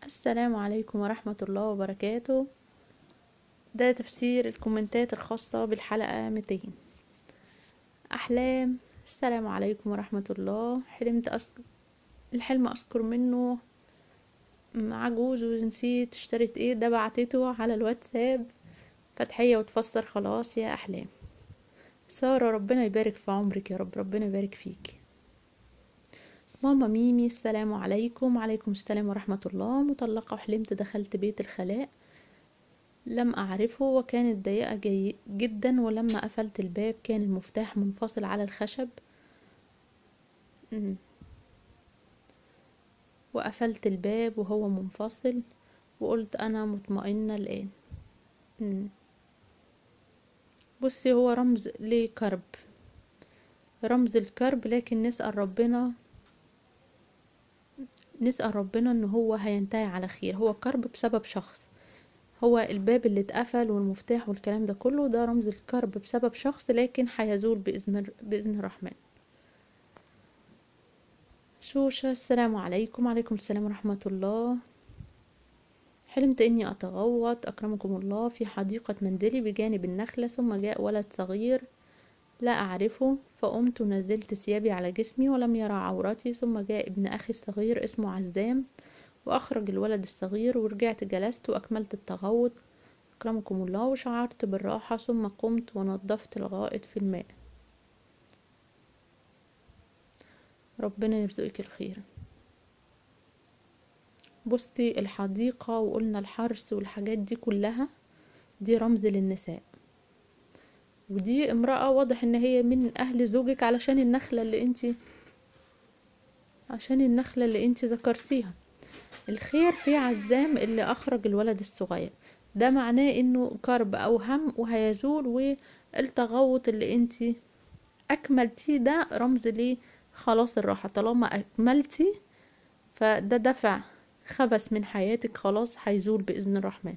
السلام عليكم ورحمة الله وبركاته ده تفسير الكومنتات الخاصة بالحلقة 200 أحلام السلام عليكم ورحمة الله حلمت أذكر الحلم أذكر منه عجوز ونسيت اشتريت ايه ده بعتته على الواتساب فتحية وتفسر خلاص يا أحلام سارة ربنا يبارك في عمرك يا رب ربنا يبارك فيك ماما ميمي السلام عليكم وعليكم السلام ورحمة الله مطلقة وحلمت دخلت بيت الخلاء لم أعرفه وكانت ضيقة جي جدا ولما قفلت الباب كان المفتاح منفصل على الخشب مم. وقفلت الباب وهو منفصل وقلت أنا مطمئنة الآن مم. بصي هو رمز لكرب رمز الكرب لكن نسأل ربنا نسأل ربنا ان هو هينتهي على خير هو كرب بسبب شخص هو الباب اللي اتقفل والمفتاح والكلام ده كله ده رمز الكرب بسبب شخص لكن هيزول بإذن بإذن الرحمن شوشة السلام عليكم وعليكم السلام ورحمة الله حلمت اني اتغوط اكرمكم الله في حديقة منزلي بجانب النخلة ثم جاء ولد صغير لا أعرفه فقمت ونزلت ثيابي على جسمي ولم يرى عورتي ثم جاء ابن أخي الصغير اسمه عزام وأخرج الولد الصغير ورجعت جلست وأكملت التغوط أكرمكم الله وشعرت بالراحة ثم قمت ونظفت الغائط في الماء ربنا يرزقك الخير بصي الحديقة وقلنا الحرث والحاجات دي كلها دي رمز للنساء ودي امرأة واضح ان هي من اهل زوجك علشان النخلة اللي انتي عشان النخلة اللي انتي ذكرتيها الخير في عزام اللي اخرج الولد الصغير ده معناه انه كرب او هم وهيزول والتغوط اللي انتي اكملتيه ده رمز ليه خلاص الراحة طالما اكملتي فده دفع خبث من حياتك خلاص هيزول بإذن الرحمن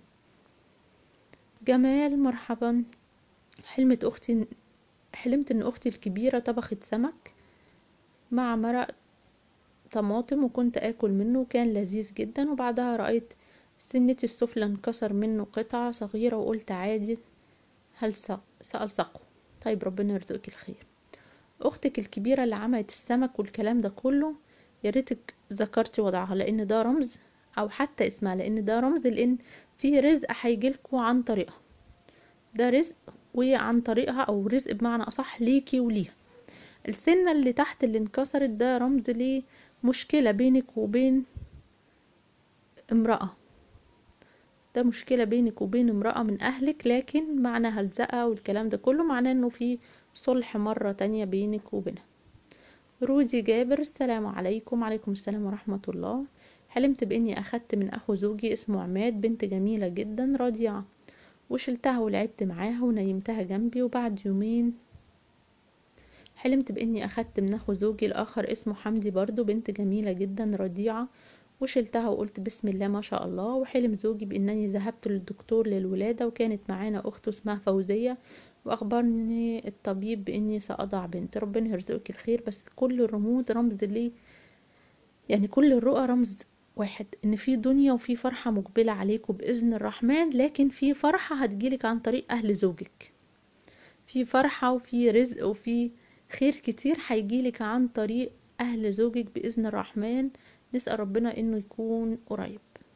جمال مرحبا حلمت أختي حلمت إن أختي الكبيرة طبخت سمك مع مرق طماطم وكنت آكل منه وكان لذيذ جدا وبعدها رأيت سنتي السفلى انكسر منه قطعة صغيرة وقلت عادي هل سألصقه طيب ربنا يرزقك الخير أختك الكبيرة اللي عملت السمك والكلام ده كله يا ريتك ذكرتي وضعها لأن ده رمز أو حتى اسمها لأن ده رمز لأن في رزق هيجيلكوا عن طريقها ده رزق وعن طريقها او رزق بمعنى اصح ليكي وليها السنة اللي تحت اللي انكسرت ده رمز لمشكلة بينك وبين امرأة ده مشكلة بينك وبين امرأة من اهلك لكن معنى هلزقة والكلام ده كله معناه انه في صلح مرة تانية بينك وبينها روزي جابر السلام عليكم وعليكم السلام ورحمة الله حلمت باني اخدت من اخو زوجي اسمه عماد بنت جميلة جدا رضيعة وشلتها ولعبت معاها ونيمتها جنبي وبعد يومين حلمت باني اخدت من اخو زوجي الاخر اسمه حمدي برضو بنت جميلة جدا رضيعة وشلتها وقلت بسم الله ما شاء الله وحلم زوجي بانني ذهبت للدكتور للولادة وكانت معانا اخته اسمها فوزية واخبرني الطبيب باني ساضع بنت ربنا يرزقك الخير بس كل الرموز رمز لي يعني كل الرؤى رمز واحد ان في دنيا وفي فرحة مقبلة عليكم بإذن الرحمن لكن في فرحة هتجيلك عن طريق أهل زوجك في فرحة وفي رزق وفي خير كتير هيجيلك عن طريق أهل زوجك بإذن الرحمن نسأل ربنا إنه يكون قريب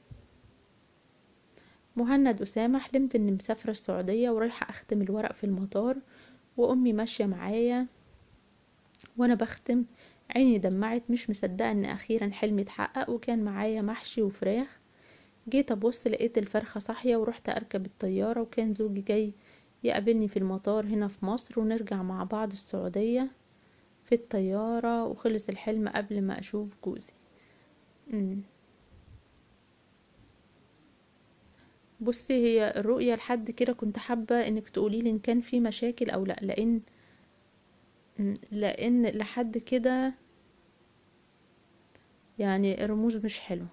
مهند أسامة حلمت إني مسافرة السعودية ورايحة أختم الورق في المطار وأمي ماشية معايا وأنا بختم عيني دمعت مش مصدقة ان اخيرا حلمي اتحقق وكان معايا محشي وفراخ جيت ابص لقيت الفرخة صاحية ورحت اركب الطيارة وكان زوجي جاي يقابلني في المطار هنا في مصر ونرجع مع بعض السعودية في الطيارة وخلص الحلم قبل ما اشوف جوزي مم. بصي هي الرؤية لحد كده كنت حابة انك تقوليلي ان كان في مشاكل او لا لان لان لحد كده يعني الرموز مش حلوة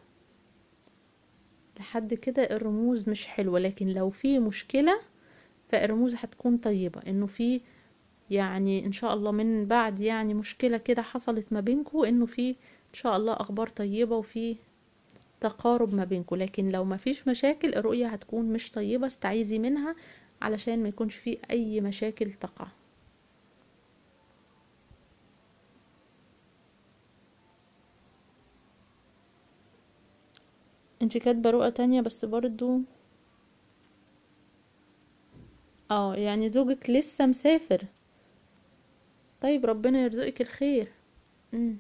لحد كده الرموز مش حلوة لكن لو في مشكلة فالرموز هتكون طيبة انه في يعني ان شاء الله من بعد يعني مشكلة كده حصلت ما بينكو انه في ان شاء الله اخبار طيبة وفي تقارب ما بينكم لكن لو ما فيش مشاكل الرؤية هتكون مش طيبة استعيذي منها علشان ما يكونش فيه اي مشاكل تقع انت كاتبه رؤى تانية بس برضو اه يعني زوجك لسه مسافر طيب ربنا يرزقك الخير مم.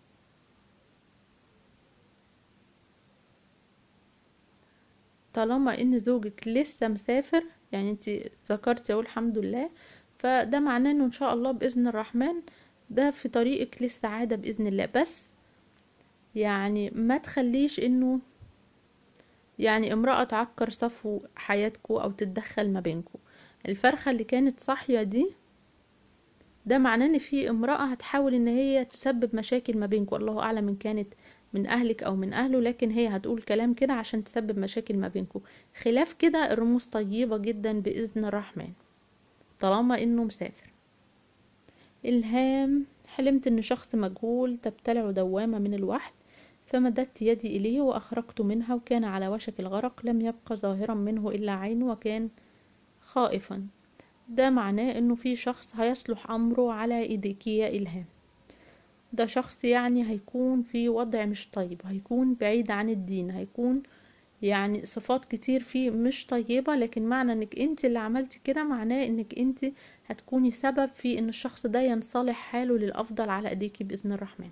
طالما ان زوجك لسه مسافر يعني انت ذكرتي اهو الحمد لله فده معناه انه ان شاء الله باذن الرحمن ده في طريقك للسعاده باذن الله بس يعني ما تخليش انه يعني امرأة تعكر صفو حياتكو او تتدخل ما بينكو الفرخة اللي كانت صاحية دي ده معناه ان في امرأة هتحاول ان هي تسبب مشاكل ما بينكو الله اعلم ان كانت من اهلك او من اهله لكن هي هتقول كلام كده عشان تسبب مشاكل ما بينكو خلاف كده الرموز طيبة جدا باذن الرحمن طالما انه مسافر الهام حلمت ان شخص مجهول تبتلع دوامة من الوحل فمددت يدي إليه وأخرجت منها وكان على وشك الغرق لم يبق ظاهرا منه إلا عينه وكان خائفا ده معناه انه في شخص هيصلح امره على ايديك يا الهام ده شخص يعني هيكون في وضع مش طيب هيكون بعيد عن الدين هيكون يعني صفات كتير فيه مش طيبة لكن معنى انك انت اللي عملتي كده معناه انك انت هتكوني سبب في ان الشخص ده ينصلح حاله للافضل على ايديكي باذن الرحمن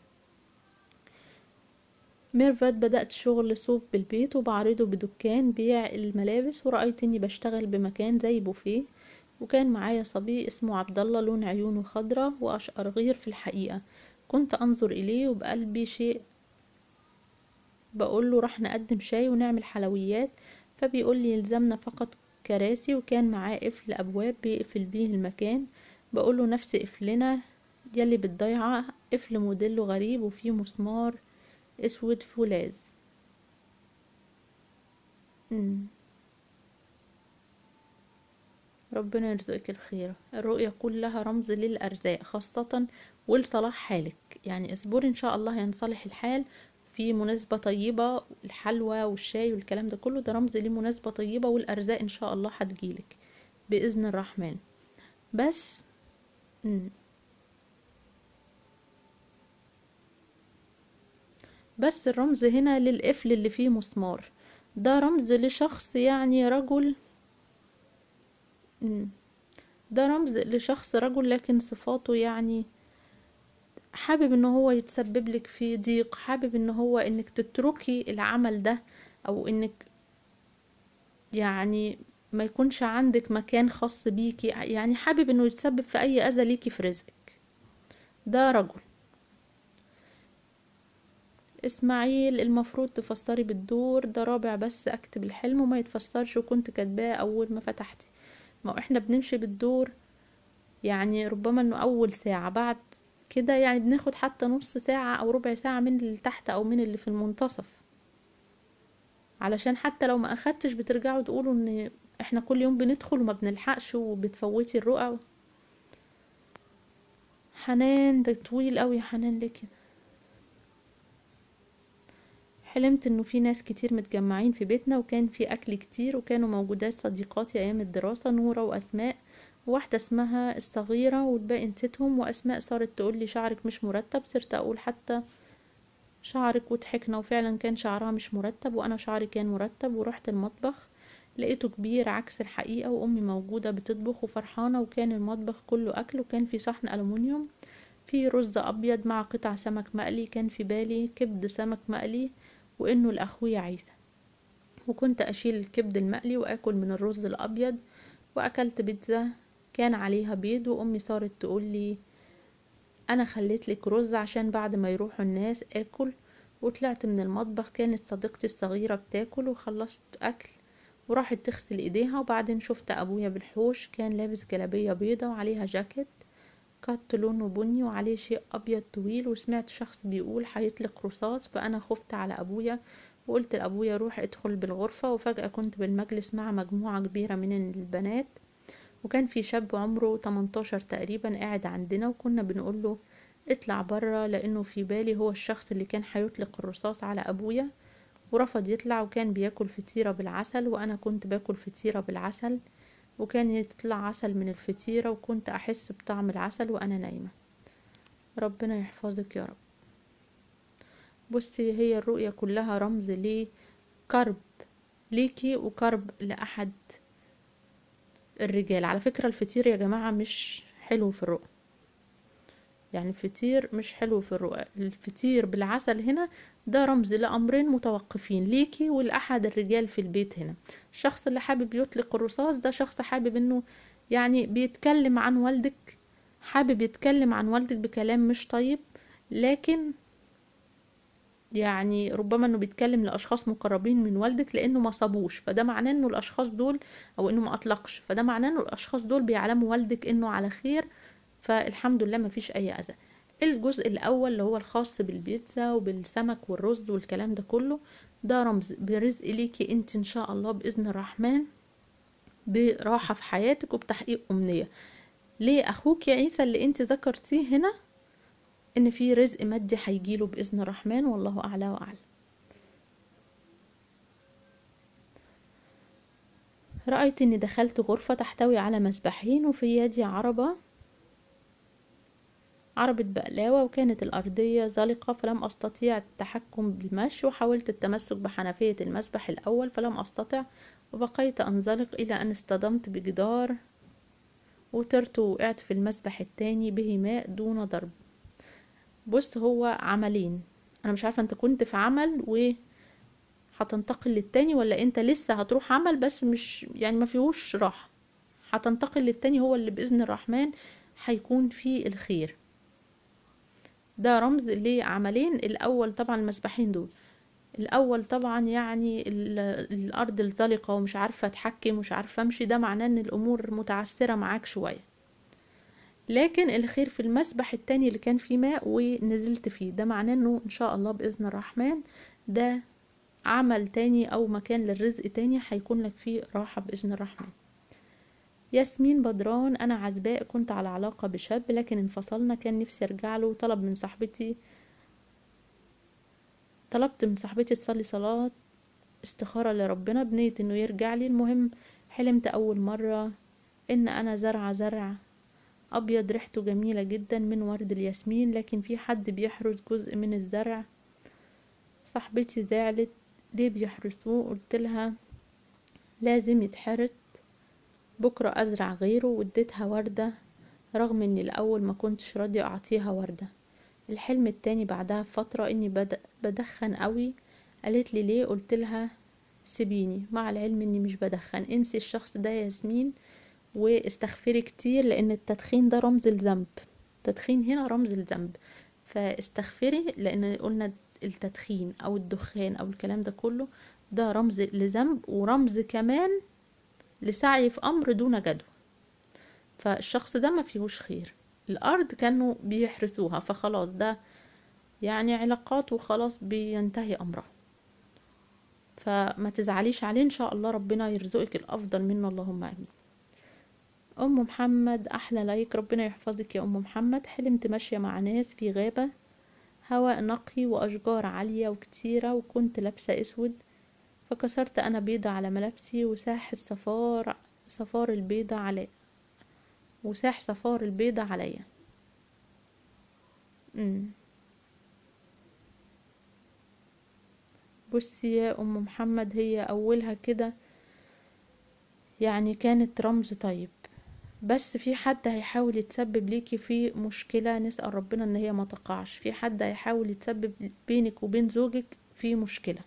ميرفت بدأت شغل صوف بالبيت وبعرضه بدكان بيع الملابس ورأيت اني بشتغل بمكان زي بوفيه وكان معايا صبي اسمه عبد الله لون عيونه خضرة وأشقر غير في الحقيقة كنت أنظر إليه وبقلبي شيء بقوله راح نقدم شاي ونعمل حلويات فبيقول لي يلزمنا فقط كراسي وكان معاه قفل أبواب بيقفل بيه المكان بقوله نفس قفلنا يلي بالضيعة قفل موديله غريب وفيه مسمار اسود فولاذ مم. ربنا يرزقك الخير الرؤية كلها رمز للأرزاق خاصة ولصلاح حالك يعني اصبري إن شاء الله هينصلح الحال في مناسبة طيبة الحلوى والشاي والكلام ده كله ده رمز لمناسبة طيبة والأرزاق إن شاء الله هتجيلك بإذن الرحمن بس مم. بس الرمز هنا للقفل اللي فيه مسمار ده رمز لشخص يعني رجل مم. ده رمز لشخص رجل لكن صفاته يعني حابب ان هو يتسبب لك في ضيق حابب ان هو انك تتركي العمل ده او انك يعني ما يكونش عندك مكان خاص بيكي يعني حابب انه يتسبب في اي اذى ليكي في رزقك ده رجل اسماعيل المفروض تفسري بالدور ده رابع بس اكتب الحلم وما يتفسرش وكنت كاتباه اول ما فتحتي ما احنا بنمشي بالدور يعني ربما انه اول ساعة بعد كده يعني بناخد حتى نص ساعة او ربع ساعة من اللي تحت او من اللي في المنتصف علشان حتى لو ما اخدتش بترجعوا تقولوا ان احنا كل يوم بندخل وما بنلحقش وبتفوتي الرؤى حنان ده طويل قوي يا حنان ليه كده حلمت انه في ناس كتير متجمعين في بيتنا وكان في اكل كتير وكانوا موجودات صديقاتي ايام الدراسة نورة واسماء واحدة اسمها الصغيرة والباقي نسيتهم واسماء صارت تقولي شعرك مش مرتب صرت اقول حتى شعرك وضحكنا وفعلا كان شعرها مش مرتب وانا شعري كان مرتب ورحت المطبخ لقيته كبير عكس الحقيقة وامي موجودة بتطبخ وفرحانة وكان المطبخ كله اكل وكان في صحن الومنيوم في رز ابيض مع قطع سمك مقلي كان في بالي كبد سمك مقلي وانه لاخويا عيسى وكنت اشيل الكبد المقلي واكل من الرز الابيض واكلت بيتزا كان عليها بيض وامي صارت تقول لي انا خليت لك رز عشان بعد ما يروحوا الناس اكل وطلعت من المطبخ كانت صديقتي الصغيرة بتاكل وخلصت اكل وراحت تغسل ايديها وبعدين شفت ابويا بالحوش كان لابس جلابية بيضة وعليها جاكيت كات لونه بني وعليه شيء ابيض طويل وسمعت شخص بيقول هيطلق رصاص فانا خفت على ابويا وقلت لابويا روح ادخل بالغرفة وفجأة كنت بالمجلس مع مجموعة كبيرة من البنات وكان في شاب عمره 18 تقريبا قاعد عندنا وكنا بنقوله اطلع برا لانه في بالي هو الشخص اللي كان هيطلق الرصاص على ابويا ورفض يطلع وكان بياكل فطيرة بالعسل وانا كنت باكل فطيرة بالعسل وكان يطلع عسل من الفطيرة وكنت احس بطعم العسل وانا نايمة ربنا يحفظك يا رب بصي هي الرؤية كلها رمز لكرب ليكي وكرب لأحد الرجال على فكرة الفطير يا جماعة مش حلو في الرؤى يعني الفطير مش حلو في الرؤى الفطير بالعسل هنا ده رمز لأمرين متوقفين ليكي ولأحد الرجال في البيت هنا الشخص اللي حابب يطلق الرصاص ده شخص حابب انه يعني بيتكلم عن والدك حابب يتكلم عن والدك بكلام مش طيب لكن يعني ربما انه بيتكلم لاشخاص مقربين من والدك لانه ما صابوش فده معناه انه الاشخاص دول او انه ما اطلقش فده معناه انه الاشخاص دول بيعلموا والدك انه على خير فالحمد لله ما فيش اي اذى الجزء الاول اللي هو الخاص بالبيتزا وبالسمك والرز والكلام ده كله ده رمز برزق ليكي انت ان شاء الله باذن الرحمن براحة في حياتك وبتحقيق امنية ليه اخوك عيسى اللي انت ذكرتيه هنا ان في رزق مادي هيجيله باذن الرحمن والله اعلى واعلم رأيت اني دخلت غرفة تحتوي على مسبحين وفي يدي عربة عربة بقلاوة وكانت الأرضية زلقة فلم أستطيع التحكم بالمشي وحاولت التمسك بحنفية المسبح الأول فلم أستطع وبقيت أنزلق إلى أن اصطدمت بجدار وطرت ووقعت في المسبح التاني به ماء دون ضرب بص هو عملين انا مش عارفه انت كنت في عمل و هتنتقل للتاني ولا انت لسه هتروح عمل بس مش يعني ما فيهوش راحه هتنتقل للتاني هو اللي باذن الرحمن هيكون فيه الخير ده رمز لعملين الاول طبعا المسبحين دول الاول طبعا يعني الارض الزلقه ومش عارفه اتحكم ومش عارفه امشي ده معناه ان الامور متعثره معاك شويه لكن الخير في المسبح التاني اللي كان فيه ماء ونزلت فيه ده معناه انه ان شاء الله باذن الرحمن ده عمل تاني او مكان للرزق تاني هيكون لك فيه راحة باذن الرحمن ياسمين بدران انا عزباء كنت على علاقة بشاب لكن انفصلنا كان نفسي ارجع له وطلب من صاحبتي طلبت من صاحبتي تصلي صلاة استخارة لربنا بنية انه يرجع لي المهم حلمت اول مرة ان انا زرعة زرع أبيض ريحته جميلة جدا من ورد الياسمين لكن في حد بيحرس جزء من الزرع صاحبتي زعلت ليه بيحرسوه قلت لها لازم يتحرت بكرة أزرع غيره واديتها وردة رغم اني الأول ما كنتش راضية أعطيها وردة الحلم التاني بعدها بفترة اني بدخن قوي قالت لي ليه قلت لها سيبيني مع العلم اني مش بدخن انسي الشخص ده ياسمين واستغفري كتير لان التدخين ده رمز الذنب التدخين هنا رمز الذنب فاستغفري لان قلنا التدخين او الدخان او الكلام ده كله ده رمز لذنب ورمز كمان لسعي في امر دون جدوى فالشخص ده ما فيهوش خير الارض كانوا بيحرثوها فخلاص ده يعني علاقات وخلاص بينتهي امرها فما تزعليش عليه ان شاء الله ربنا يرزقك الافضل منه اللهم امين ام محمد احلى لايك ربنا يحفظك يا ام محمد حلمت ماشيه مع ناس في غابه هواء نقي واشجار عاليه وكتيره وكنت لابسه اسود فكسرت انا بيضه على ملابسي وساح الصفار صفار البيضه علي وساح صفار البيضه عليا بصي يا ام محمد هي اولها كده يعني كانت رمز طيب بس في حد هيحاول يتسبب ليكي في مشكلة نسأل ربنا ان هي ما تقعش في حد هيحاول يتسبب بينك وبين زوجك في مشكلة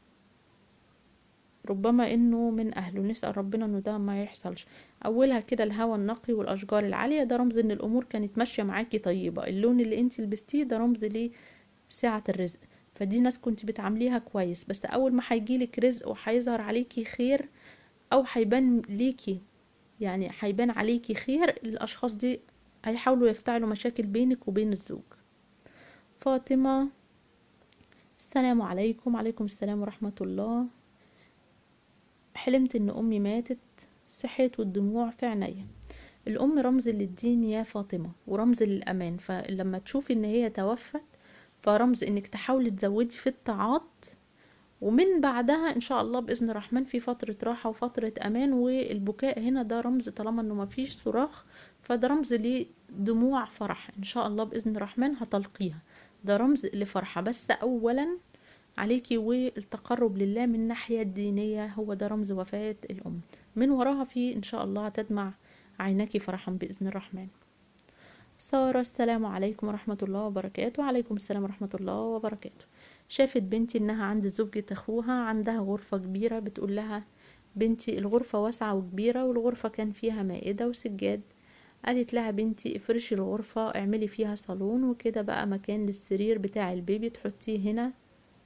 ربما انه من اهله نسأل ربنا انه ده ما يحصلش اولها كده الهواء النقي والاشجار العالية ده رمز ان الامور كانت ماشية معاكي طيبة اللون اللي انت لبستيه ده رمز لسعة الرزق فدي ناس كنت بتعامليها كويس بس اول ما هيجيلك رزق وهيظهر عليكي خير او هيبان ليكي يعني هيبان عليكي خير الاشخاص دي هيحاولوا يفتعلوا مشاكل بينك وبين الزوج فاطمة السلام عليكم عليكم السلام ورحمة الله حلمت ان امي ماتت صحيت والدموع في عينيا الام رمز للدين يا فاطمة ورمز للامان فلما تشوفي ان هي توفت فرمز انك تحاولي تزودي في الطاعات ومن بعدها ان شاء الله باذن الرحمن في فتره راحه وفتره امان والبكاء هنا ده رمز طالما انه مفيش صراخ فده رمز لدموع فرح ان شاء الله باذن الرحمن هتلقيها ده رمز لفرحه بس اولا عليكي والتقرب لله من الناحيه الدينيه هو ده رمز وفاه الام من وراها في ان شاء الله هتدمع عيناك فرحا باذن الرحمن سارة السلام عليكم ورحمة الله وبركاته وعليكم السلام ورحمة الله وبركاته شافت بنتي انها عند زوجة اخوها عندها غرفة كبيرة بتقول لها بنتي الغرفة واسعة وكبيرة والغرفة كان فيها مائدة وسجاد قالت لها بنتي افرشي الغرفة اعملي فيها صالون وكده بقى مكان للسرير بتاع البيبي تحطيه هنا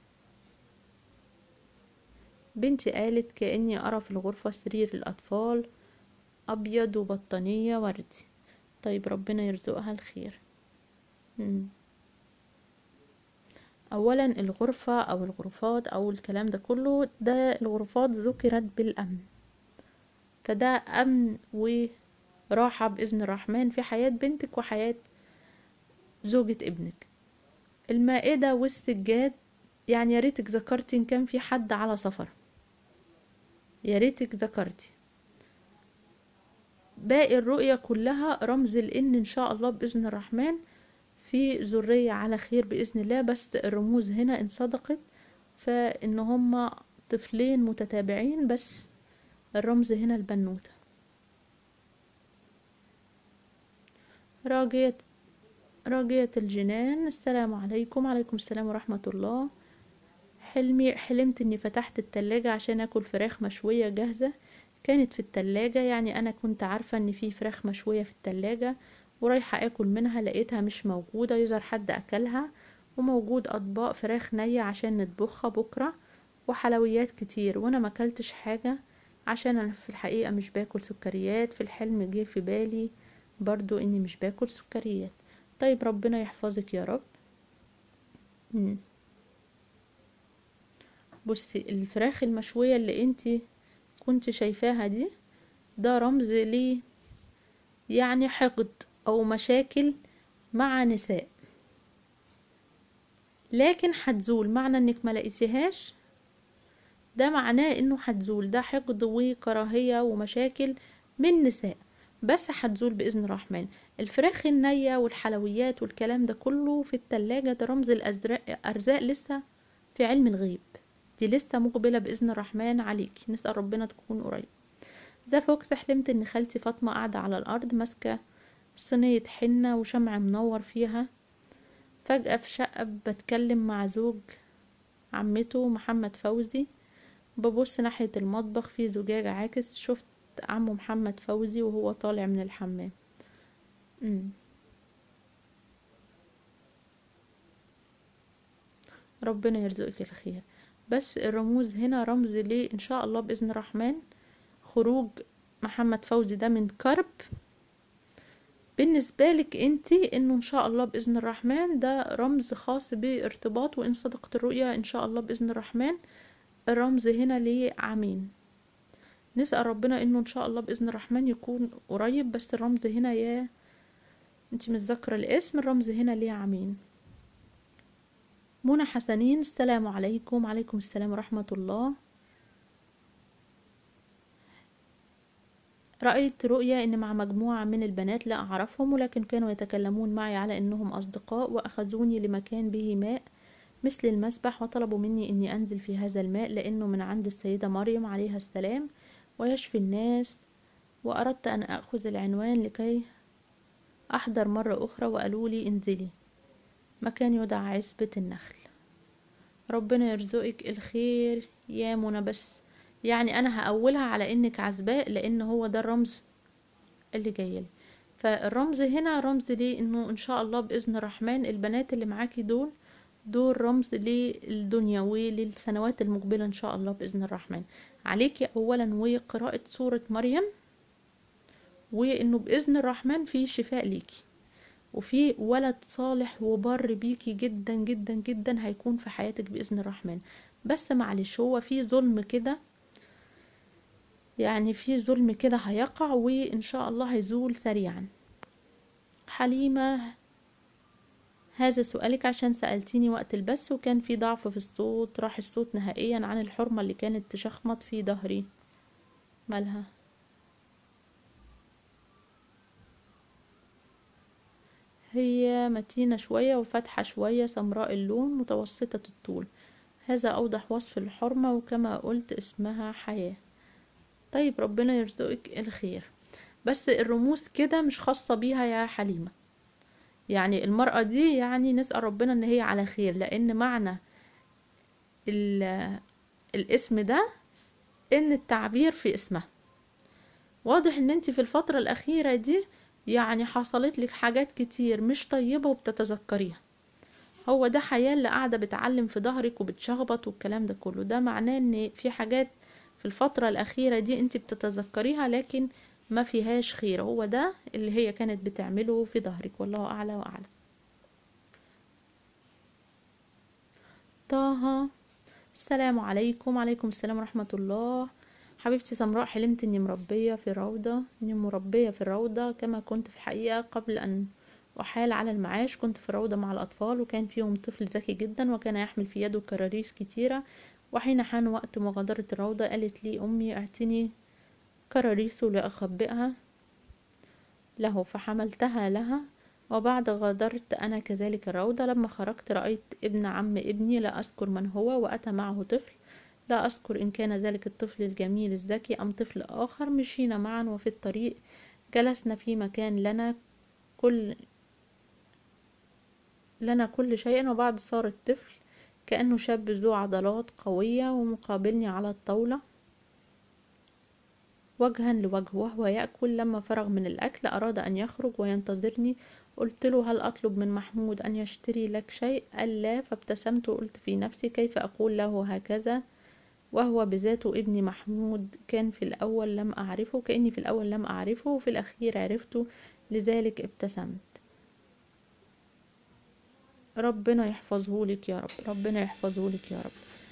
بنتي قالت كأني أرى في الغرفة سرير الأطفال أبيض وبطانية وردي طيب ربنا يرزقها الخير مم. اولا الغرفة او الغرفات او الكلام ده كله ده الغرفات ذكرت بالامن فده امن وراحة باذن الرحمن في حياة بنتك وحياة زوجة ابنك المائدة والسجاد يعني يا ريتك ذكرتي ان كان في حد على سفر يا ريتك ذكرتي باقي الرؤية كلها رمز لان ان شاء الله باذن الرحمن في ذرية على خير بإذن الله بس الرموز هنا إن صدقت فإن هما طفلين متتابعين بس الرمز هنا البنوتة راجية راجية الجنان السلام عليكم وعليكم السلام ورحمة الله حلمي حلمت اني فتحت التلاجة عشان اكل فراخ مشوية جاهزة كانت في التلاجة يعني انا كنت عارفة ان في فراخ مشوية في التلاجة ورايحة اكل منها لقيتها مش موجودة يظهر حد اكلها وموجود اطباق فراخ نية عشان نطبخها بكرة وحلويات كتير وانا مكلتش حاجة عشان انا في الحقيقة مش باكل سكريات في الحلم جه في بالي برضو اني مش باكل سكريات طيب ربنا يحفظك يا رب مم. بصي الفراخ المشوية اللي انتي كنت شايفاها دي ده رمز لي يعني حقد او مشاكل مع نساء لكن هتزول معنى انك ما لقيتيهاش ده معناه انه هتزول ده حقد وكراهية ومشاكل من نساء بس هتزول بإذن الرحمن الفراخ النية والحلويات والكلام ده كله في التلاجة ده رمز الأرزاق لسه في علم الغيب دي لسه مقبلة بإذن الرحمن عليك نسأل ربنا تكون قريب زي فوكس حلمت ان خالتي فاطمة قاعدة على الأرض ماسكة صينية حنة وشمع منور فيها فجأة في شقة بتكلم مع زوج عمته محمد فوزي ببص ناحية المطبخ في زجاج عاكس شفت عمه محمد فوزي وهو طالع من الحمام مم. ربنا يرزقك الخير بس الرموز هنا رمز ليه ان شاء الله باذن الرحمن خروج محمد فوزي ده من كرب بالنسبة لك انتي انه ان شاء الله باذن الرحمن ده رمز خاص بارتباط وان صدقت الرؤيا ان شاء الله باذن الرحمن الرمز هنا لعامين نسأل ربنا انه ان شاء الله باذن الرحمن يكون قريب بس الرمز هنا يا انتي متذكرة الاسم الرمز هنا ليه عامين منى حسنين السلام عليكم وعليكم السلام ورحمة الله رأيت رؤيا إن مع مجموعة من البنات لا أعرفهم ولكن كانوا يتكلمون معي على إنهم أصدقاء وأخذوني لمكان به ماء مثل المسبح وطلبوا مني إني أنزل في هذا الماء لأنه من عند السيدة مريم عليها السلام ويشفي الناس وأردت أن أخذ العنوان لكي أحضر مرة أخرى وقالوا لي انزلي مكان يدعى عزبة النخل ربنا يرزقك الخير يا منى بس يعني انا هأولها على انك عزباء لان هو ده الرمز اللي جاي لي فالرمز هنا رمز ليه انه ان شاء الله باذن الرحمن البنات اللي معاكي دول دول رمز للدنيا وللسنوات المقبلة ان شاء الله باذن الرحمن عليكي اولا وقراءة سورة مريم وانه باذن الرحمن في شفاء ليكي وفي ولد صالح وبر بيكي جدا جدا جدا هيكون في حياتك باذن الرحمن بس معلش هو في ظلم كده يعني في ظلم كده هيقع وإن شاء الله هيزول سريعا حليمة هذا سؤالك عشان سألتيني وقت البث وكان في ضعف في الصوت راح الصوت نهائيا عن الحرمة اللي كانت تشخمط في ظهري مالها هي متينة شوية وفاتحة شوية سمراء اللون متوسطة الطول هذا أوضح وصف للحرمة وكما قلت اسمها حياة طيب ربنا يرزقك الخير بس الرموز كده مش خاصة بيها يا حليمة يعني المرأة دي يعني نسأل ربنا ان هي على خير لان معنى ال- الاسم ده ان التعبير في اسمها واضح ان انت في الفترة الاخيرة دي يعني حصلت لك حاجات كتير مش طيبة وبتتذكريها هو ده حياة اللي قاعدة بتعلم في ظهرك وبتشخبط والكلام ده كله ده معناه ان في حاجات في الفترة الأخيرة دي انت بتتذكريها لكن ما فيهاش خير هو ده اللي هي كانت بتعمله في ظهرك والله أعلى وأعلم طه السلام عليكم عليكم السلام ورحمة الله حبيبتي سمراء حلمت اني مربية في روضة اني مربية في الروضة كما كنت في الحقيقة قبل ان أحال على المعاش كنت في روضة مع الأطفال وكان فيهم طفل ذكي جدا وكان يحمل في يده كراريس كتيرة وحين حان وقت مغادرة الروضة قالت لي أمي اعتني كراريسه لأخبئها له فحملتها لها وبعد غادرت أنا كذلك الروضة لما خرجت رأيت ابن عم ابني لا أذكر من هو وأتى معه طفل لا أذكر إن كان ذلك الطفل الجميل الذكي أم طفل آخر مشينا معا وفي الطريق جلسنا في مكان لنا كل لنا كل شيء وبعد صار الطفل كأنه شاب ذو عضلات قوية ومقابلني على الطاولة وجها لوجه وهو يأكل لما فرغ من الأكل أراد أن يخرج وينتظرني قلت له هل أطلب من محمود أن يشتري لك شيء قال لا فابتسمت وقلت في نفسي كيف أقول له هكذا وهو بذاته ابني محمود كان في الأول لم أعرفه كأني في الأول لم أعرفه وفي الأخير عرفته لذلك ابتسمت ربنا يحفظه لك يا رب ربنا يحفظه لك يا رب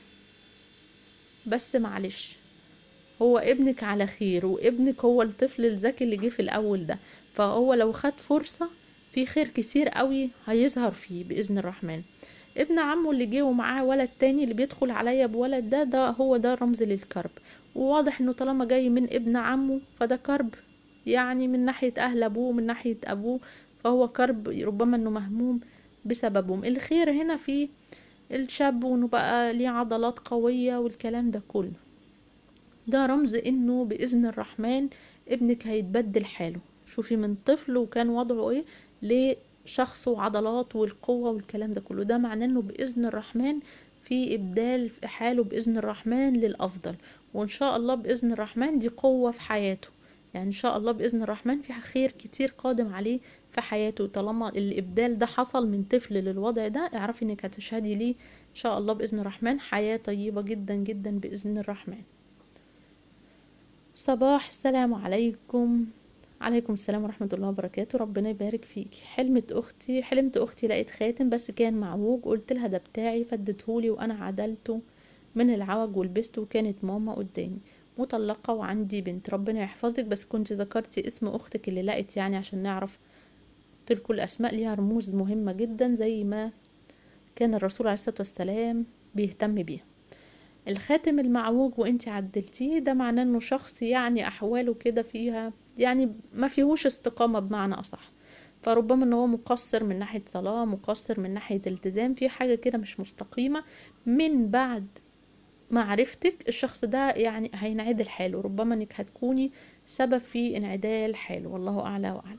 بس معلش هو ابنك على خير وابنك هو الطفل الذكي اللي جه في الاول ده فهو لو خد فرصة في خير كتير قوي هيظهر فيه بإذن الرحمن ابن عمه اللي جه ومعاه ولد تاني اللي بيدخل عليا بولد ده ده هو ده رمز للكرب وواضح انه طالما جاي من ابن عمه فده كرب يعني من ناحية اهل ابوه من ناحية ابوه فهو كرب ربما انه مهموم بسببهم الخير هنا في الشاب وانه بقى ليه عضلات قوية والكلام ده كله ده رمز انه باذن الرحمن ابنك هيتبدل حاله شوفي من طفل وكان وضعه ايه لشخص وعضلات والقوة والكلام ده كله ده معناه انه باذن الرحمن في ابدال في حاله باذن الرحمن للافضل وان شاء الله باذن الرحمن دي قوة في حياته يعني ان شاء الله باذن الرحمن في خير كتير قادم عليه في حياته طالما الابدال ده حصل من طفل للوضع ده اعرفي انك هتشهدي ليه ان شاء الله باذن الرحمن حياة طيبة جدا جدا باذن الرحمن صباح السلام عليكم عليكم السلام ورحمة الله وبركاته ربنا يبارك فيكي حلمت اختي حلمت اختي لقيت خاتم بس كان معوج قلت لها ده بتاعي فدتهولي وانا عدلته من العوج ولبسته وكانت ماما قدامي مطلقة وعندي بنت ربنا يحفظك بس كنت ذكرتي اسم اختك اللي لقت يعني عشان نعرف تلك الاسماء ليها رموز مهمة جدا زي ما كان الرسول عليه الصلاة والسلام بيهتم بيها الخاتم المعوج وانت عدلتيه ده معناه انه شخص يعني احواله كده فيها يعني ما فيهوش استقامة بمعنى اصح فربما ان هو مقصر من ناحية صلاة مقصر من ناحية التزام في حاجة كده مش مستقيمة من بعد معرفتك الشخص ده يعني هينعدل حاله ربما انك هتكوني سبب في انعدال حاله والله اعلى واعلم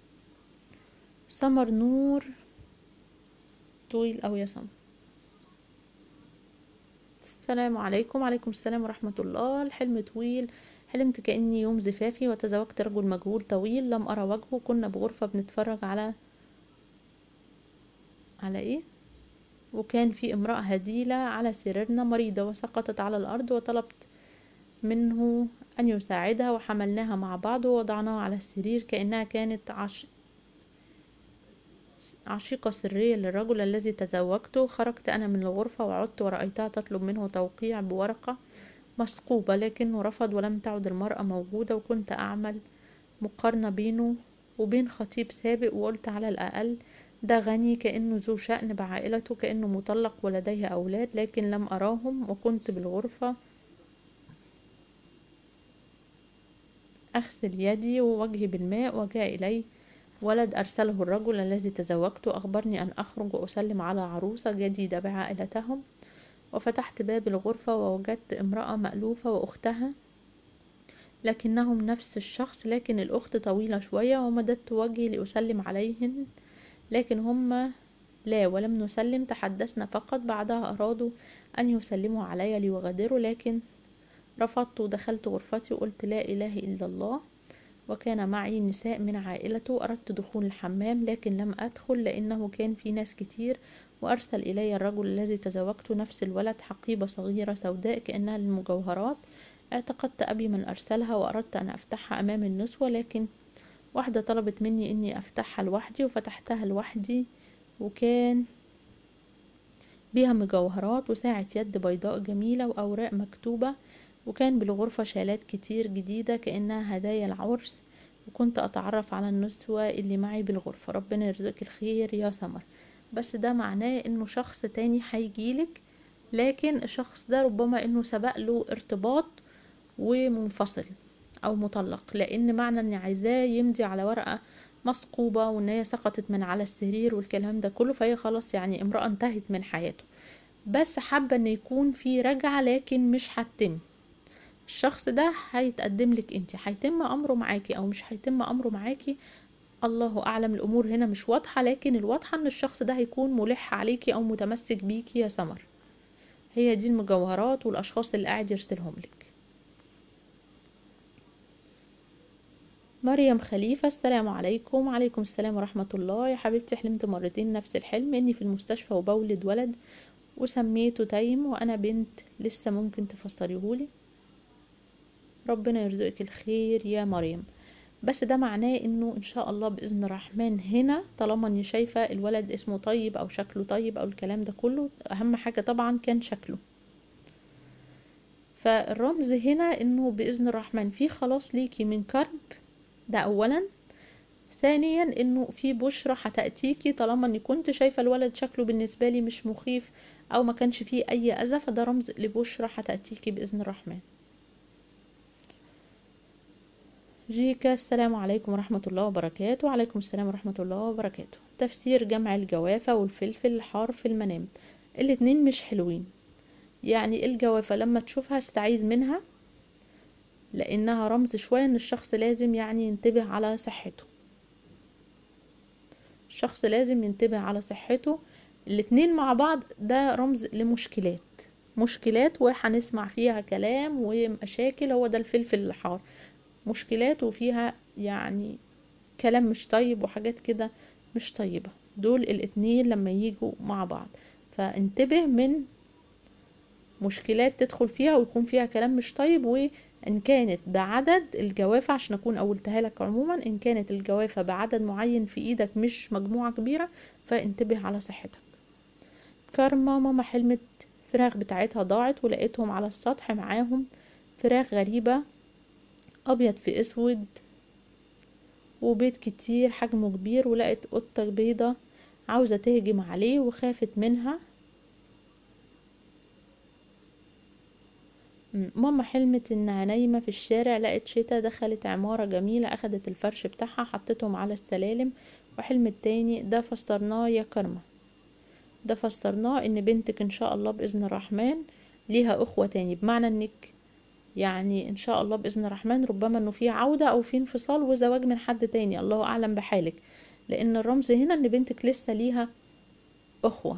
سمر نور طويل او يا سمر السلام عليكم عليكم السلام ورحمة الله الحلم طويل حلمت كأني يوم زفافي وتزوجت رجل مجهول طويل لم أرى وجهه كنا بغرفة بنتفرج على على إيه وكان في امرأة هزيلة على سريرنا مريضة وسقطت على الأرض وطلبت منه أن يساعدها وحملناها مع بعض ووضعناها على السرير كأنها كانت عش... عشيقة سرية للرجل الذي تزوجته خرجت أنا من الغرفة وعدت ورأيتها تطلب منه توقيع بورقة مثقوبة لكنه رفض ولم تعد المرأة موجودة وكنت أعمل مقارنة بينه وبين خطيب سابق وقلت على الأقل ده غني كأنه ذو شأن بعائلته كأنه مطلق ولديه أولاد لكن لم أراهم وكنت بالغرفة أغسل يدي ووجهي بالماء وجاء إلي ولد أرسله الرجل الذي تزوجته أخبرني أن أخرج وأسلم على عروسة جديدة بعائلتهم وفتحت باب الغرفة ووجدت امرأة مألوفة وأختها لكنهم نفس الشخص لكن الأخت طويلة شوية ومددت وجهي لأسلم عليهن لكن هما لا ولم نسلم تحدثنا فقط بعدها أرادوا أن يسلموا علي ليغادروا لكن رفضت ودخلت غرفتي وقلت لا إله إلا الله وكان معي نساء من عائلته أردت دخول الحمام لكن لم أدخل لأنه كان في ناس كتير وأرسل إلي الرجل الذي تزوجته نفس الولد حقيبة صغيرة سوداء كأنها للمجوهرات اعتقدت أبي من أرسلها وأردت أن أفتحها أمام النسوة لكن واحدة طلبت مني إني أفتحها لوحدي وفتحتها لوحدي وكان بيها مجوهرات وساعة يد بيضاء جميلة وأوراق مكتوبة وكان بالغرفة شالات كتير جديدة كأنها هدايا العرس وكنت أتعرف على النسوة اللي معي بالغرفة ربنا يرزقك الخير يا سمر بس ده معناه انه شخص تاني هيجيلك لكن الشخص ده ربما انه سبق له ارتباط ومنفصل او مطلق لان معنى اني عايزاه يمضي على ورقة مثقوبة وان هي سقطت من على السرير والكلام ده كله فهي خلاص يعني امرأة انتهت من حياته بس حابة ان يكون في رجعة لكن مش هتتم الشخص ده هيتقدم لك انت هيتم امره معاكي او مش هيتم امره معاكي الله اعلم الامور هنا مش واضحة لكن الواضحة ان الشخص ده هيكون ملح عليكي او متمسك بيكي يا سمر هي دي المجوهرات والاشخاص اللي قاعد يرسلهم لك مريم خليفة السلام عليكم وعليكم السلام ورحمة الله يا حبيبتي حلمت مرتين نفس الحلم اني في المستشفى وبولد ولد وسميته تيم وانا بنت لسه ممكن تفسريهولي ربنا يرزقك الخير يا مريم بس ده معناه انه ان شاء الله باذن الرحمن هنا طالما اني شايفه الولد اسمه طيب او شكله طيب او الكلام ده كله اهم حاجه طبعا كان شكله فالرمز هنا انه باذن الرحمن في خلاص ليكي من كرب ده اولا ثانيا انه في بشرة هتأتيكي طالما اني كنت شايفة الولد شكله بالنسبة لي مش مخيف او ما كانش فيه اي اذى فده رمز لبشرة هتأتيكي باذن الرحمن جيكا السلام عليكم ورحمة الله وبركاته وعليكم السلام ورحمة الله وبركاته تفسير جمع الجوافة والفلفل الحار في المنام الاتنين مش حلوين يعني الجوافة لما تشوفها استعيذ منها لانها رمز شوية ان الشخص لازم يعني ينتبه على صحته الشخص لازم ينتبه على صحته الاتنين مع بعض ده رمز لمشكلات مشكلات وهنسمع فيها كلام ومشاكل هو ده الفلفل الحار مشكلات وفيها يعني كلام مش طيب وحاجات كده مش طيبة دول الاتنين لما يجوا مع بعض فانتبه من مشكلات تدخل فيها ويكون فيها كلام مش طيب وان كانت بعدد الجوافة عشان اكون قولتها لك عموما ان كانت الجوافة بعدد معين في ايدك مش مجموعة كبيرة فانتبه على صحتك كارما ماما حلمت فراخ بتاعتها ضاعت ولقيتهم على السطح معاهم فراخ غريبة ابيض في اسود وبيض كتير حجمه كبير ولقت قطة بيضة عاوزة تهجم عليه وخافت منها ماما حلمت انها نايمة في الشارع لقت شتا دخلت عمارة جميلة اخدت الفرش بتاعها حطتهم على السلالم وحلم التاني ده فسرناه يا كرمة ده فسرناه ان بنتك ان شاء الله باذن الرحمن ليها اخوة تاني بمعنى انك يعني ان شاء الله باذن الرحمن ربما انه في عودة او في انفصال وزواج من حد تاني الله اعلم بحالك لان الرمز هنا ان بنتك لسه ليها اخوة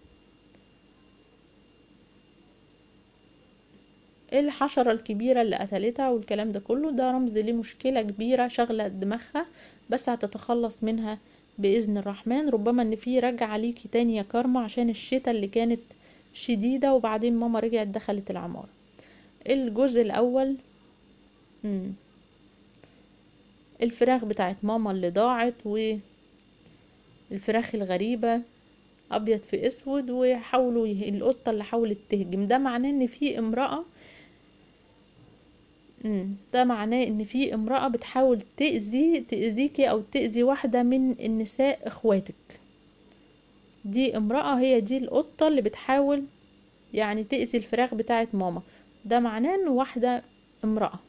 الحشرة الكبيرة اللي قتلتها والكلام ده كله ده رمز لمشكلة كبيرة شغلة دماغها بس هتتخلص منها بإذن الرحمن ربما ان في رجعة ليكي تاني يا كارما عشان الشتا اللي كانت شديدة وبعدين ماما رجعت دخلت العمارة الجزء الأول مم. الفراخ بتاعت ماما اللي ضاعت والفراخ الغريبة أبيض في أسود وحاولوا يه... القطة اللي حاولت تهجم ده معناه إن في امرأة مم. ده معناه ان في امرأة بتحاول تأذي تأذيكي او تأذي واحدة من النساء اخواتك دي امرأة هي دي القطة اللي بتحاول يعني تأذي الفراخ بتاعت ماما ده معناه ان واحدة امرأة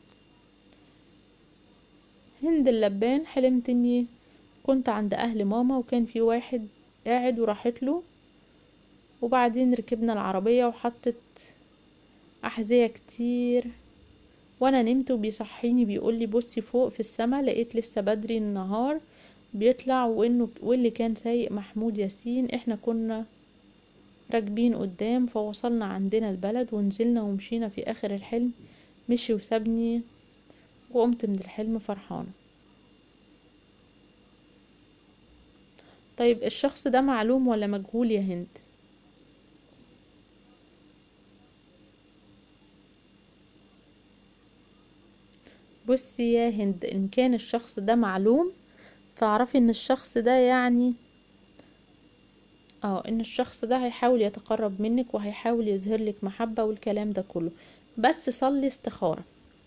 هند اللبان حلمت اني كنت عند اهل ماما وكان في واحد قاعد وراحت له وبعدين ركبنا العربية وحطت أحذية كتير وانا نمت وبيصحيني بيقولي بصي فوق في السما لقيت لسه بدري النهار بيطلع وانه واللي كان سايق محمود ياسين احنا كنا راكبين قدام فوصلنا عندنا البلد ونزلنا ومشينا في اخر الحلم مشي وسابني وقمت من الحلم فرحانة طيب الشخص ده معلوم ولا مجهول يا هند بصي يا هند ان كان الشخص ده معلوم فاعرفي ان الشخص ده يعني اه ان الشخص ده هيحاول يتقرب منك وهيحاول يظهر لك محبة والكلام ده كله بس صلي استخارة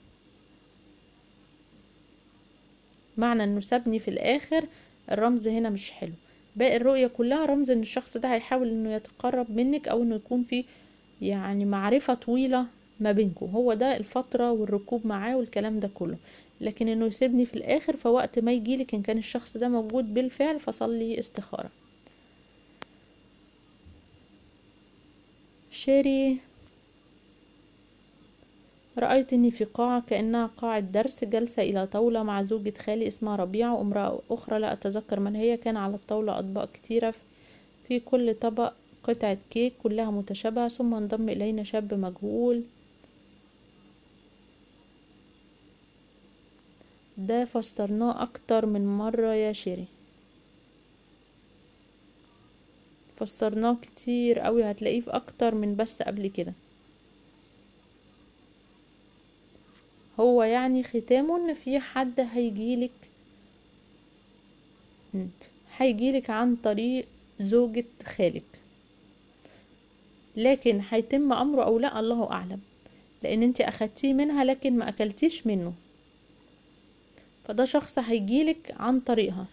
معنى انه سابني في الاخر الرمز هنا مش حلو باقي الرؤية كلها رمز ان الشخص ده هيحاول انه يتقرب منك او انه يكون في يعني معرفة طويلة ما بينكم هو ده الفترة والركوب معاه والكلام ده كله لكن انه يسيبني في الاخر فوقت ما يجيلك ان كان الشخص ده موجود بالفعل فصلي استخارة شيري رأيت اني في قاعة كأنها قاعة درس جالسة الى طاولة مع زوجة خالي اسمها ربيعة وامرأة اخرى لا اتذكر من هي كان على الطاولة اطباق كتيرة في كل طبق قطعة كيك كلها متشابهة ثم انضم الينا شاب مجهول ده فسرناه اكتر من مرة يا شيري فسرناه كتير قوي هتلاقيه في اكتر من بس قبل كده هو يعني ختامه ان في حد هيجيلك هيجيلك عن طريق زوجة خالك لكن هيتم امره او لا الله اعلم لان انت اخدتيه منها لكن ما اكلتيش منه فده شخص هيجيلك عن طريقها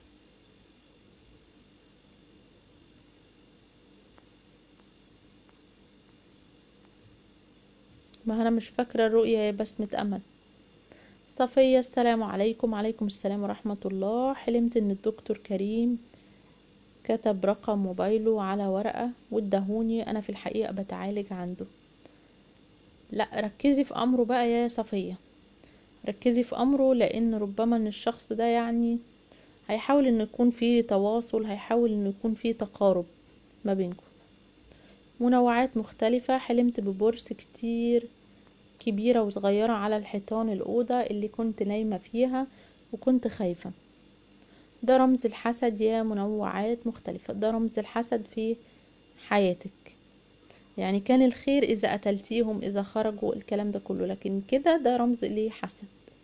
ما انا مش فاكرة الرؤية يا بسمة امل صفية السلام عليكم وعليكم السلام ورحمة الله حلمت ان الدكتور كريم كتب رقم موبايله على ورقة وادهوني انا في الحقيقة بتعالج عنده لا ركزي في امره بقى يا صفية ركزي في امره لان ربما ان الشخص ده يعني هيحاول انه يكون فيه تواصل هيحاول انه يكون فيه تقارب ما بينكم منوعات مختلفة حلمت ببورس كتير كبيرة وصغيرة على الحيطان الأوضة اللي كنت نايمة فيها وكنت خايفة ده رمز الحسد يا منوعات مختلفة ده رمز الحسد في حياتك يعني كان الخير إذا قتلتيهم إذا خرجوا الكلام ده كله لكن كده ده رمز لحسد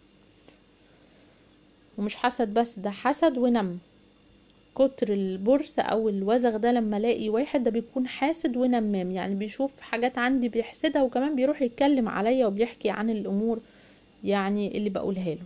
ومش حسد بس ده حسد ونم كتر البورصة او الوزغ ده لما الاقي واحد ده بيكون حاسد ونمام يعني بيشوف حاجات عندي بيحسدها وكمان بيروح يتكلم عليا وبيحكي عن الامور يعني اللي بقولها له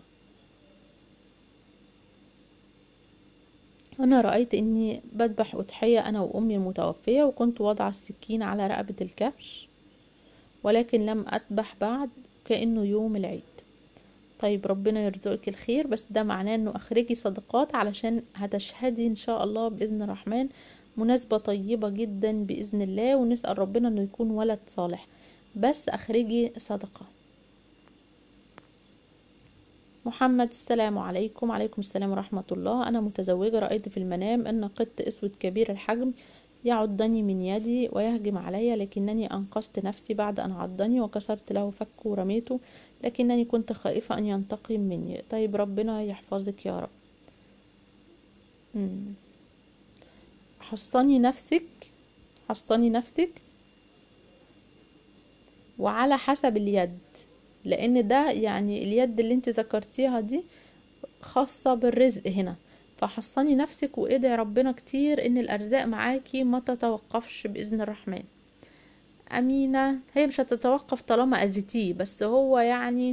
انا رأيت اني بذبح اضحية انا وامي المتوفية وكنت واضعة السكين على رقبة الكبش ولكن لم اذبح بعد كأنه يوم العيد طيب ربنا يرزقك الخير بس ده معناه انه اخرجي صدقات علشان هتشهدي ان شاء الله باذن الرحمن مناسبة طيبة جدا باذن الله ونسأل ربنا انه يكون ولد صالح بس اخرجي صدقة محمد السلام عليكم عليكم السلام ورحمة الله أنا متزوجة رأيت في المنام أن قط أسود كبير الحجم يعضني من يدي ويهجم علي لكنني أنقذت نفسي بعد أن عضني وكسرت له فكه ورميته لكنني كنت خائفة أن ينتقم مني طيب ربنا يحفظك يا رب حصني نفسك حصني نفسك وعلى حسب اليد لان ده يعني اليد اللي انت ذكرتيها دي خاصة بالرزق هنا فحصني نفسك وادعي ربنا كتير ان الارزاق معاكي ما تتوقفش باذن الرحمن امينة هي مش هتتوقف طالما اذيتيه بس هو يعني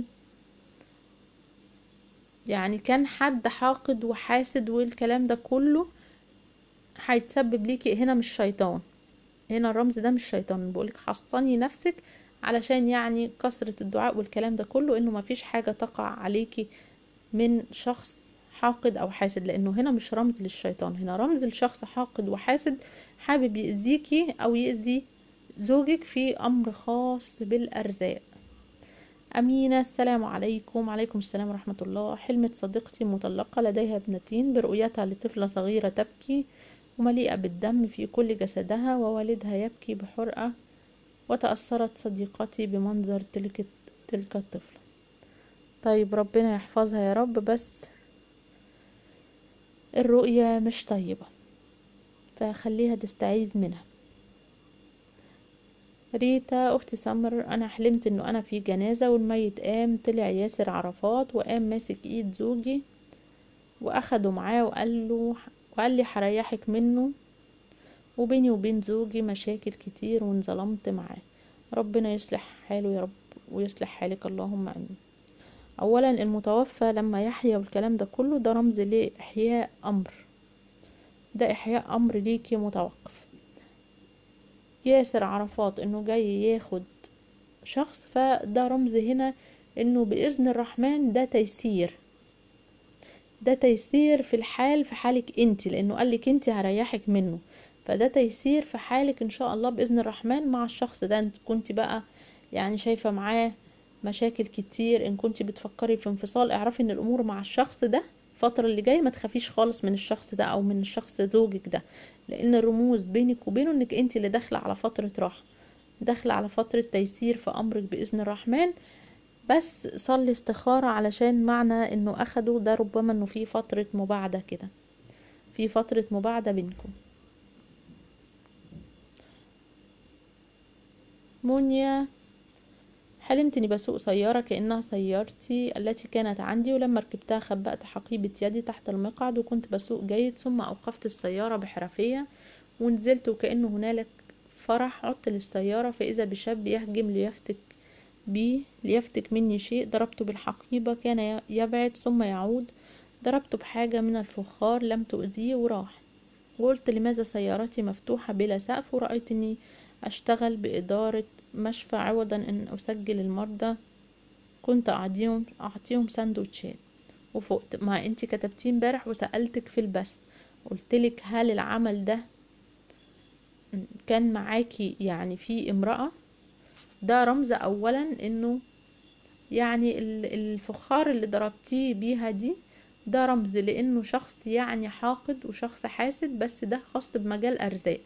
يعني كان حد حاقد وحاسد والكلام ده كله هيتسبب ليكي هنا مش شيطان هنا الرمز ده مش شيطان بقولك حصني نفسك علشان يعني كثرة الدعاء والكلام ده كله انه مفيش حاجة تقع عليكي من شخص حاقد او حاسد لانه هنا مش رمز للشيطان هنا رمز لشخص حاقد وحاسد حابب يأذيكي او يأذي زوجك في امر خاص بالارزاق أمينة السلام عليكم وعليكم السلام ورحمة الله حلمت صديقتي مطلقة لديها ابنتين برؤيتها لطفلة صغيرة تبكي ومليئة بالدم في كل جسدها ووالدها يبكي بحرقة وتأثرت صديقتي بمنظر تلك تلك الطفلة طيب ربنا يحفظها يا رب بس الرؤية مش طيبة فخليها تستعيذ منها ريتا اختي سمر انا حلمت انه انا في جنازة والميت قام طلع ياسر عرفات وقام ماسك ايد زوجي واخده معاه وقال له وقال لي هريحك منه وبيني وبين زوجي مشاكل كتير وانظلمت معاه ربنا يصلح حاله يا رب ويصلح حالك اللهم امين اولا المتوفى لما يحيا والكلام ده كله ده رمز لاحياء امر ده احياء امر ليكي متوقف ياسر عرفات انه جاي ياخد شخص فده رمز هنا انه باذن الرحمن ده تيسير ده تيسير في الحال في حالك انت لانه قالك انت هريحك منه فده تيسير في حالك ان شاء الله باذن الرحمن مع الشخص ده انت كنت بقى يعني شايفه معاه مشاكل كتير ان كنت بتفكري في انفصال اعرفي ان الامور مع الشخص ده الفترة اللي جاية ما تخافيش خالص من الشخص ده او من الشخص زوجك ده لان الرموز بينك وبينه انك انت اللي داخلة على فترة راحة داخلة على فترة تيسير في امرك باذن الرحمن بس صلي استخارة علشان معنى انه اخده ده ربما انه في فترة مباعدة كده في فترة مباعدة بينكم مونيا حلمت اني بسوق سيارة كأنها سيارتي التي كانت عندي ولما ركبتها خبأت حقيبة يدي تحت المقعد وكنت بسوق جيد ثم أوقفت السيارة بحرفية ونزلت وكأنه هنالك فرح عدت للسيارة فإذا بشاب يهجم ليفتك بي ليفتك مني شيء ضربته بالحقيبة كان يبعد ثم يعود ضربته بحاجة من الفخار لم تؤذيه وراح وقلت لماذا سيارتي مفتوحة بلا سقف ورأيتني أشتغل بإدارة مشفى عوضا أن أسجل المرضى كنت أعطيهم أعطيهم سندوتشات وفقت ما انتي كتبتيه امبارح وسألتك في البث قلتلك هل العمل ده كان معاكي يعني في امرأة ده رمز اولا انه يعني الفخار اللي ضربتيه بيها دي ده رمز لانه شخص يعني حاقد وشخص حاسد بس ده خاص بمجال ارزاق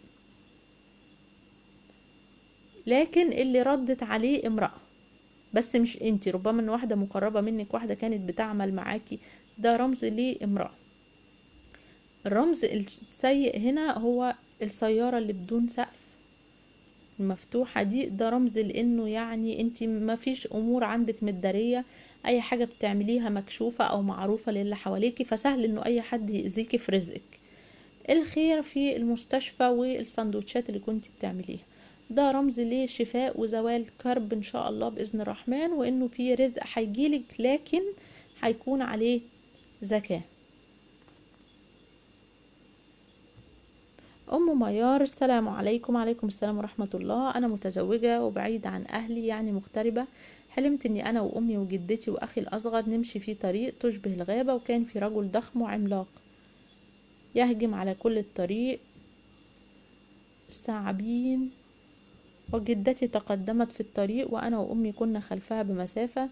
لكن اللي ردت عليه امرأة بس مش انتي ربما ان واحدة مقربة منك واحدة كانت بتعمل معاكي ده رمز لامرأة الرمز السيء هنا هو السيارة اللي بدون سقف المفتوحة دي ده رمز لانه يعني انتي مفيش امور عندك متدارية اي حاجة بتعمليها مكشوفة او معروفة للي حواليكي فسهل انه اي حد يأذيكي في رزقك الخير في المستشفى والسندوتشات اللي كنتي بتعمليها ده رمز لشفاء وزوال كرب ان شاء الله باذن الرحمن وانه في رزق هيجيلك لكن هيكون عليه زكاه ام ميار السلام عليكم وعليكم السلام ورحمه الله انا متزوجه وبعيده عن اهلي يعني مغتربه حلمت اني انا وامي وجدتي واخي الاصغر نمشي في طريق تشبه الغابه وكان في رجل ضخم وعملاق يهجم على كل الطريق الثعابين وجدتي تقدمت في الطريق وأنا وأمي كنا خلفها بمسافة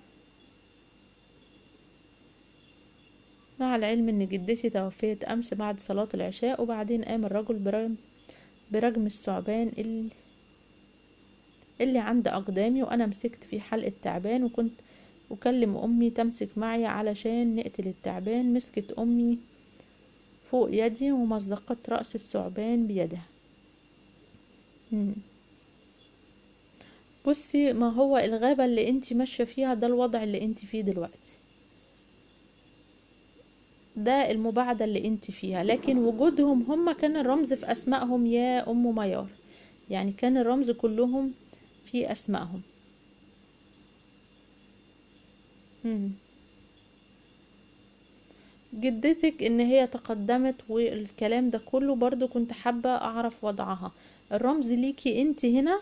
مع العلم ان جدتي توفيت امس بعد صلاة العشاء وبعدين قام الرجل برجم, برجم الثعبان اللي, اللي عند اقدامي وانا مسكت في حلقة تعبان وكنت اكلم امي تمسك معي علشان نقتل التعبان مسكت امي فوق يدي ومزقت رأس الثعبان بيدها مم. بصي ما هو الغابة اللي انت ماشية فيها ده الوضع اللي انت فيه دلوقتي ده المباعدة اللي انت فيها لكن وجودهم هم كان الرمز في اسمائهم يا ام ميار يعني كان الرمز كلهم في اسمائهم جدتك ان هي تقدمت والكلام ده كله برضو كنت حابة اعرف وضعها الرمز ليكي انت هنا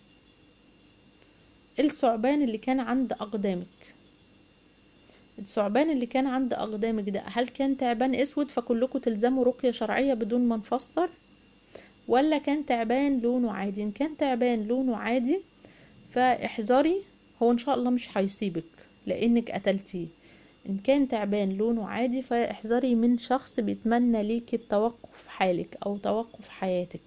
الثعبان اللي كان عند اقدامك الثعبان اللي كان عند اقدامك ده هل كان تعبان اسود فكلكم تلزموا رقية شرعية بدون ما نفسر ولا كان تعبان لونه عادي ان كان تعبان لونه عادي فاحذري هو ان شاء الله مش هيصيبك لانك قتلتيه ان كان تعبان لونه عادي فاحذري من شخص بيتمنى ليكي التوقف حالك او توقف حياتك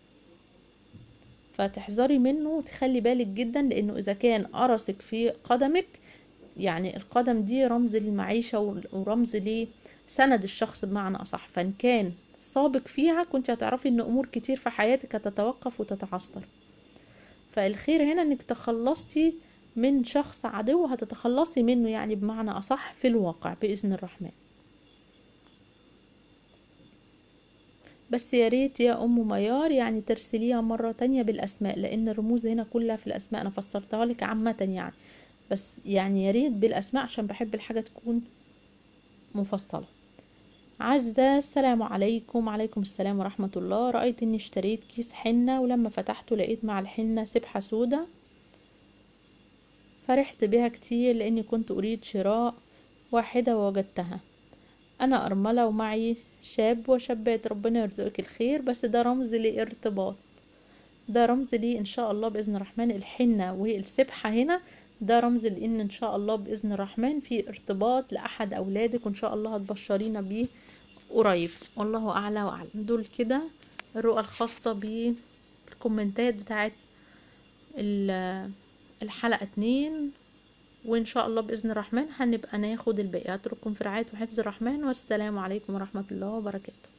فتحذري منه وتخلي بالك جدا لانه اذا كان قرصك في قدمك يعني القدم دي رمز للمعيشة ورمز لسند الشخص بمعنى اصح فان كان سابق فيها كنت هتعرفي ان امور كتير في حياتك هتتوقف وتتعثر فالخير هنا انك تخلصتي من شخص عدو هتتخلصي منه يعني بمعنى أصح في الواقع بإذن الرحمن بس يا ريت يا أم ميار يعني ترسليها مرة تانية بالأسماء لأن الرموز هنا كلها في الأسماء أنا فسرتها لك عامة يعني بس يعني يا ريت بالأسماء عشان بحب الحاجة تكون مفصلة عزة السلام عليكم عليكم السلام ورحمة الله رأيت اني اشتريت كيس حنة ولما فتحته لقيت مع الحنة سبحة سودة فرحت بها كتير لاني كنت اريد شراء واحدة ووجدتها انا ارملة ومعي شاب وشابات ربنا يرزقك الخير بس ده رمز لارتباط ده رمز لي ان شاء الله باذن الرحمن الحنة والسبحة هنا ده رمز لان ان شاء الله باذن الرحمن في ارتباط لاحد اولادك وان شاء الله هتبشرينا بيه قريب والله اعلى واعلم دول كده الرؤى الخاصة بالكومنتات بتاعت الحلقة اتنين وان شاء الله باذن الرحمن هنبقى ناخد الباقي اترككم في رعاية وحفظ الرحمن والسلام عليكم ورحمة الله وبركاته